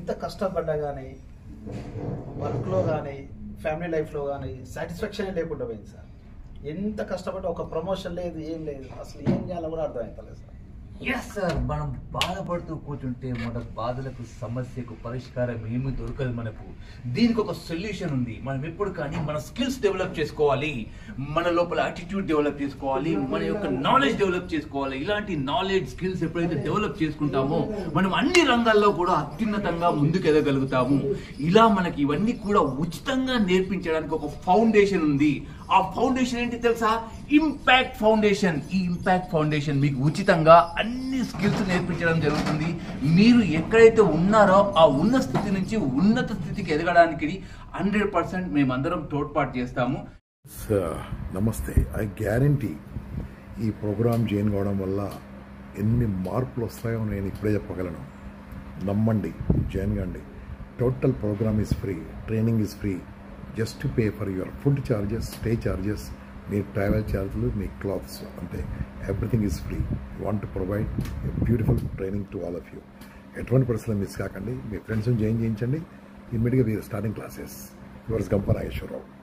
ఎంత కష్టపడ్డా కానీ వర్క్లో కానీ ఫ్యామిలీ లైఫ్లో కానీ సాటిస్ఫాక్షన్ లేకుండా పోయింది సార్ ఎంత కష్టపడ్డా ఒక ప్రమోషన్ లేదు ఏం లేదు అసలు ఏం చేయాలో కూడా అర్థమవుతలేదు సార్ ఎస్ సార్ మనం బాధపడుతూ కూర్చుంటే మన బాధలకు సమస్యకు పరిష్కారం ఏమి దొరకదు మనకు దీనికి ఒక సొల్యూషన్ ఉంది మనం ఎప్పుడు కానీ మన స్కిల్స్ డెవలప్ చేసుకోవాలి మన లోపల యాటిట్యూడ్ డెవలప్ చేసుకోవాలి మన యొక్క నాలెడ్జ్ డెవలప్ చేసుకోవాలి ఇలాంటి నాలెడ్జ్ స్కిల్స్ ఎప్పుడైతే డెవలప్ చేసుకుంటామో మనం అన్ని రంగాల్లో కూడా అత్యున్నతంగా ముందుకు ఎదగలుగుతాము ఇలా మనకి ఇవన్నీ కూడా ఉచితంగా నేర్పించడానికి ఒక ఫౌండేషన్ ఉంది ఆ ఫౌండేషన్ ఏంటి తెలుసా ఇంపాక్ట్ ఫౌండేషన్ ఈ ఇంపాక్ట్ ఫౌండేషన్ మీకు ఉచితంగా అన్ని స్కిల్స్ నేర్పించడం జరుగుతుంది మీరు ఎక్కడైతే ఉన్నారో ఆ ఉన్న స్థితి నుంచి ఉన్నత స్థితికి ఎదగడానికి హండ్రెడ్ పర్సెంట్ మేమందరం తోడ్పాటు చేస్తాము సార్ నమస్తే ఐ గ్యారంటీ ఈ ప్రోగ్రామ్ జాయిన్ కావడం వల్ల ఎన్ని మార్పులు వస్తాయో నేను ఇప్పుడే చెప్పగలను నమ్మండి జాయిన్ కండి total program is free training is free just to pay for your food charges stay charges మీ ట్రావెల్ ఛార్జీలు మీ క్లాత్స్ అంతే everything is free want to provide beautiful training to all of you ఎటువంటి పరిస్థితులు miss కాకండి మీ ఫ్రెండ్స్ని join చేయించండి ఇమ్మీడియట్గా వీరు స్టార్టింగ్ క్లాసెస్ యువర్స్ గంప నాగేశ్వరరావు